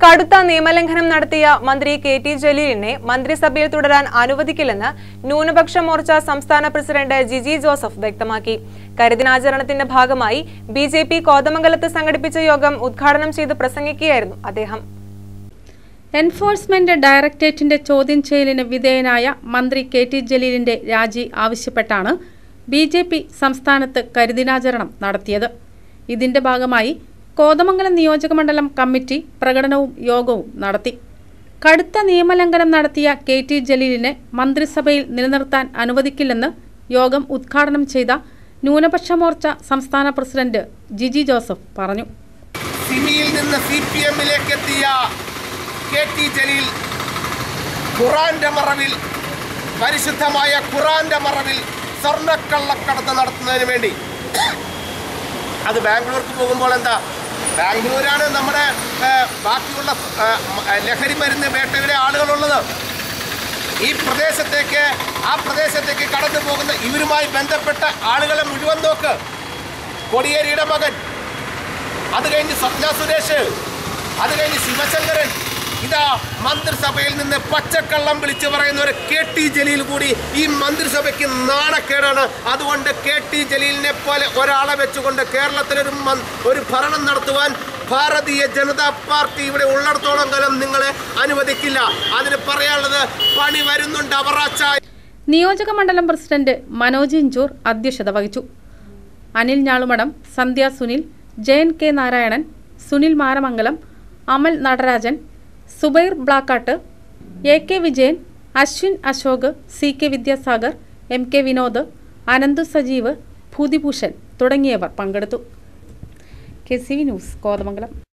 കടുത്ത നിയമലംഘനം നടത്തിയ മന്ത്രി കെ ടി ജലീലിനെ മന്ത്രിസഭയിൽ തുടരാൻ അനുവദിക്കില്ലെന്ന് ന്യൂനപക്ഷ മോർച്ച സംസ്ഥാന പ്രസിഡന്റ് ജിജി ജോസഫ് വ്യക്തമാക്കി കരിദിനാചരണത്തിന്റെ ഭാഗമായി ബി ജെ പി കോതമംഗലത്ത് സംഘടിപ്പിച്ച യോഗം ഉദ്ഘാടനം ചെയ്ത് പ്രസംഗിക്കുകയായിരുന്നു അദ്ദേഹം എൻഫോഴ്സ്മെന്റ് ഡയറക്ടറേറ്റിന്റെ ചോദ്യം ചെയ്യലിന് വിധേയനായ മന്ത്രി കെ ടി ജലീലിന്റെ രാജി ആവശ്യപ്പെട്ടാണ് ബി ജെ പി സംസ്ഥാനത്ത് കരിദിനാചരണം നടത്തിയത് ഇതിന്റെ ഭാഗമായി കോതമംഗലം നിയോജകമണ്ഡലം കമ്മിറ്റി പ്രകടനവും യോഗവും നടത്തി കടുത്ത നിയമലംഘനം നടത്തിയ കെ ടി ജലീലിനെ മന്ത്രിസഭയിൽ നിലനിർത്താൻ അനുവദിക്കില്ലെന്ന് യോഗം ഉദ്ഘാടനം ചെയ്ത ന്യൂനപക്ഷ മോർച്ച സംസ്ഥാന പ്രസിഡന്റ് ജിജി ജോസഫ് പറഞ്ഞു സിമിയിൽ നിന്ന് സി പി എമ്മിലേക്ക് എത്തിയ കെ ടി ജലീൽ ഖുറാന്റെ മറവിൽ പരിശുദ്ധമായ ഖുറാന്റെ മറവിൽ സ്വർണ്ണക്കള്ളക്കടത്ത് നടത്തുന്നതിന് വേണ്ടി അത് ബാംഗ്ലൂർക്ക് പോകുമ്പോൾ എന്താ ബാംഗ്ലൂരാണ് നമ്മുടെ ആ, ബാക്കിയുള്ള ആ, മ- ലഹരി മരുന്ന് വേട്ടയുടെ ആളുകളുള്ളത് ഈ പ്രദേശത്തേക്ക് ആ പ്രദേശത്തേക്ക് കടന്നു പോകുന്ന ഇവരുമായി ബന്ധപ്പെട്ട ആളുകളെ മുഴുവൻ നോക്ക് കൊടിയേരിയുടെ മകൻ അത് കഴിഞ്ഞ് സ്വപ്ന സുരേഷ് അത് കഴിഞ്ഞ് ശിവശങ്കരൻ ഇതാ മന്ത്രിസഭയിൽ നിന്ന് പച്ചക്കള്ളം വിളിച്ചു പറയുന്ന ഒരു കെ ടി ജലീൽ കൂടി ഈ മന്ത്രിസഭയ്ക്ക് നാണക്കേടാണ് അതുകൊണ്ട് കെ ടി ജലീലിനെ പോലെ ഒരാളെ വെച്ചുകൊണ്ട് കേരളത്തിലൊരു മൻ- ഒരു ഭരണം നടത്തുവാൻ ഭാരതീയ ജനതാ പാർട്ടി ഇവിടെ ഉള്ളിടത്തോളം കാലം നിങ്ങളെ അനുവദിക്കില്ല അതിന് പറയാനുള്ളത് പണി വരുന്നുണ്ട് അവറാച്ച നിയോജക മണ്ഡലം പ്രസിഡന്റ് മനോജ് ഇഞ്ചൂർ അധ്യക്ഷത വഹിച്ചു Anil Njalumadam Sandhya Sunil Jayan K Narayanan Sunil Maramangalam Amal Natarajan Zubair Blakkat A K Vijayan Ashwin Ashok C K Vidyasagar M K Vinod Ananthu Sajeev Bhutibhushan തുടങ്ങിയവർ പങ്കെടുത്തു K C V news Kothamangalam